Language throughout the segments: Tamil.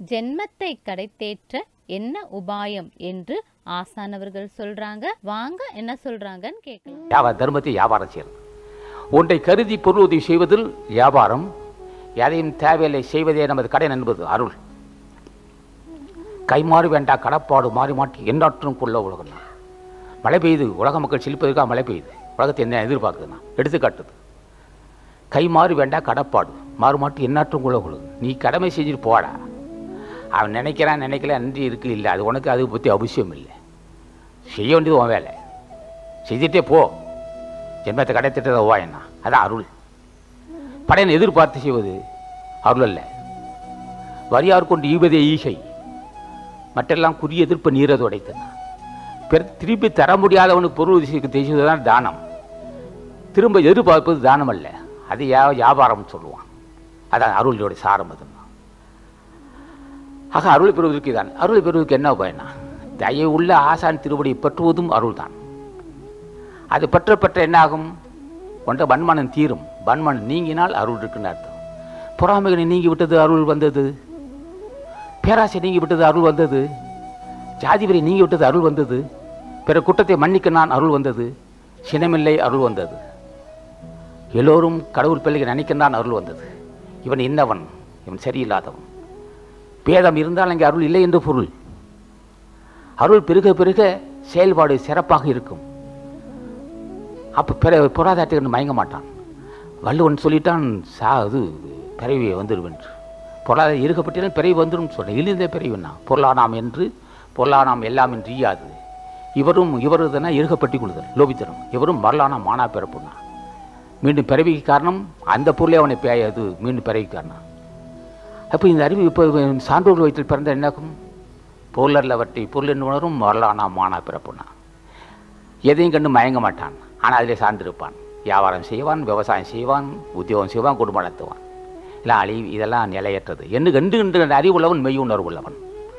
ஜென்மத்தை கடைத்தேற்ற என்ன உபாயம் என்று ஆசானவர்கள் சொல்றாங்க வாங்க என்ன சொல்றாங்கன்னு கேட்கலாம் வியாபார தர்மத்தை வியாபாரம் செய்யறது ஒன்றை கருதி பொருள் உதவி செய்வதில் வியாபாரம் எதையும் தேவையில்லை செய்வதே நமது கடன் என்பது அருள் கைமாறு வேண்டா கடப்பாடு மாறி மாற்றி எந்நாற்றும் கொள்ள உலகம் மழை பெய்யுது உலக மக்கள் செழிப்பதற்காக மழை பெய்யுது உலகத்தை என்ன எதிர்பார்க்குதுன்னா எடுத்துக்காட்டுது கை மாறு வேண்டா கடப்பாடு மாறு மாற்றி எந்நாற்றும் கொள்ள உலகம் நீ கடமை செஞ்சுட்டு போடா அவன் நினைக்கிறான் நினைக்கல நன்றி இருக்கு இல்லை அது உனக்கு அதை பற்றி அவசியம் இல்லை செய்ய வேண்டியது உன் வேலை செய்துட்டே போ ஜென்மத்தை கடைத்திட்டதை ஓயண்ணா அதான் அருள் படையன் எதிர்பார்த்து செய்வது அருள் அல்ல வரியார் கொண்டு ஈவதே ஈகை மற்றெல்லாம் குறி எதிர்ப்பு நீரது உடைத்தன பிற திருப்பி தர முடியாதவனுக்கு பொருள் செய்வது தான் தானம் திரும்ப எதிர்பார்ப்பது தானம் அல்ல அது யா வியாபாரம் சொல்லுவான் அதான் அருளுடைய சாரம் அதுன்னா ஆக அருளை பெறுவதற்கு தான் அருளை பெறுவதற்கு என்ன பயனா தயவு உள்ள ஆசான் திருவடியை பற்றுவதும் அருள்தான் அது பற்ற பற்ற என்னாகும் கொண்ட வன்மனம் தீரும் வன்மனம் நீங்கினால் அருள் இருக்குன்னு அர்த்தம் பொறாமைகளை நீங்கி விட்டது அருள் வந்தது பேராசை நீங்கி விட்டது அருள் வந்தது ஜாதி வரி நீங்கி விட்டது அருள் வந்தது பிற குற்றத்தை மன்னிக்க நான் அருள் வந்தது சினமில்லை அருள் வந்தது எல்லோரும் கடவுள் பிள்ளைகள் நினைக்கின்றான் அருள் வந்தது இவன் இன்னவன் இவன் சரியில்லாதவன் பேதம் இருந்தால் அங்கே அருள் இல்லை என்று பொருள் அருள் பெருக பெருக செயல்பாடு சிறப்பாக இருக்கும் அப்போ பிற பொருளாதாரத்துக்கு மயங்க மாட்டான் வள்ளுவன் சொல்லிட்டான் சா இது பிறவி வந்துடுவென்று பொருளாதாரம் இருக்கப்பட்டாலும் பிறவி வந்துடும் சொன்னேன் இழிந்த பிறவினா பொருளானாம் என்று பொருளானாம் எல்லாம் என்று ஈயாது இவரும் இவருதுனா இருகப்பட்டி கொள்ளுதல் லோபித்தனம் இவரும் மரலானா மானா பிறப்புனா மீண்டும் பிறவிக்கு காரணம் அந்த பொருளே அவனை பேயாது மீண்டும் பிறவிக்கு காரணம் அப்போ இந்த அறிவு இப்போ சான்றோர்கள் வயிற்றில் பிறந்த என்னாகும் பொருளல்ல வட்டி பொருள் என்று உணரும் மரலானா மானா பிறப்புனா எதையும் கண்டு மயங்க மாட்டான் ஆனால் அதிலே சார்ந்திருப்பான் வியாபாரம் செய்வான் விவசாயம் செய்வான் உத்தியோகம் செய்வான் குடும்பம் நடத்துவான் இல்லை அழி இதெல்லாம் நிலையற்றது என்று கண்டு கண்டு அறிவுள்ளவன் மெய் உணர்வு உள்ளவன்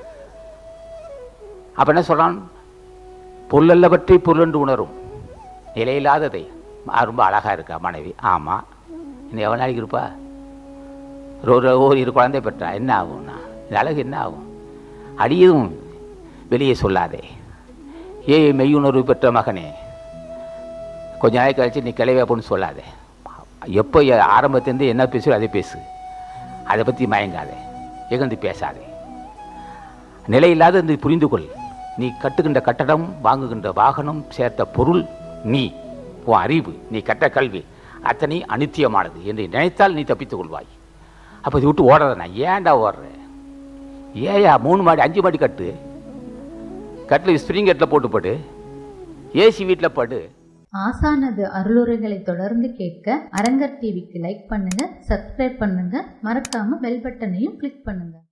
அப்போ என்ன சொல்கிறான் பொருளல்லவற்றை பொருள் என்று உணரும் நிலையில்லாததை ஆ, ரொம்ப அழகாக இருக்கா மனைவி ஆமாம் இன்னும் எவ்வளோ நாளைக்கு இருப்பா ஒரு ஒரு இரு குழந்தை பெற்றா என்ன ஆகும்னா இந்த அழகு என்ன ஆகும் அடியதும் வெளியே சொல்லாதே ஏ மெய்யுணர்வு பெற்ற மகனே கொஞ்ச நாளைக்கு கழிச்சு நீ கிளவே அப்படின்னு சொல்லாதே எப்போ ஆரம்பத்திலேருந்து என்ன பேசுகிறோ அதை பேசு அதை பற்றி மயங்காதே எகந்து பேசாதே நிலையில்லாத இந்த புரிந்து கொள் நீ கட்டுகின்ற கட்டடம் வாங்குகின்ற வாகனம் சேர்த்த பொருள் நீ உன் அறிவு நீ கற்ற கல்வி அத்தனை அனித்தியமானது என்று நினைத்தால் நீ தப்பித்துக் கொள்வாய் அப்போ இது விட்டு ஓடுறத நான் ஏன்டா ஓடுற ஏயா மூணு மாடி அஞ்சு மாடி கட்டு கட்டில் ஸ்ப்ரிங் கட்டில் போட்டு படு ஏசி வீட்டில் படு ஆசானது அருளுரைகளை தொடர்ந்து கேட்க அரங்கர் டிவிக்கு லைக் பண்ணுங்க சப்ஸ்கிரைப் பண்ணுங்க மறக்காம பெல் பட்டனையும் கிளிக் பண்ணுங்க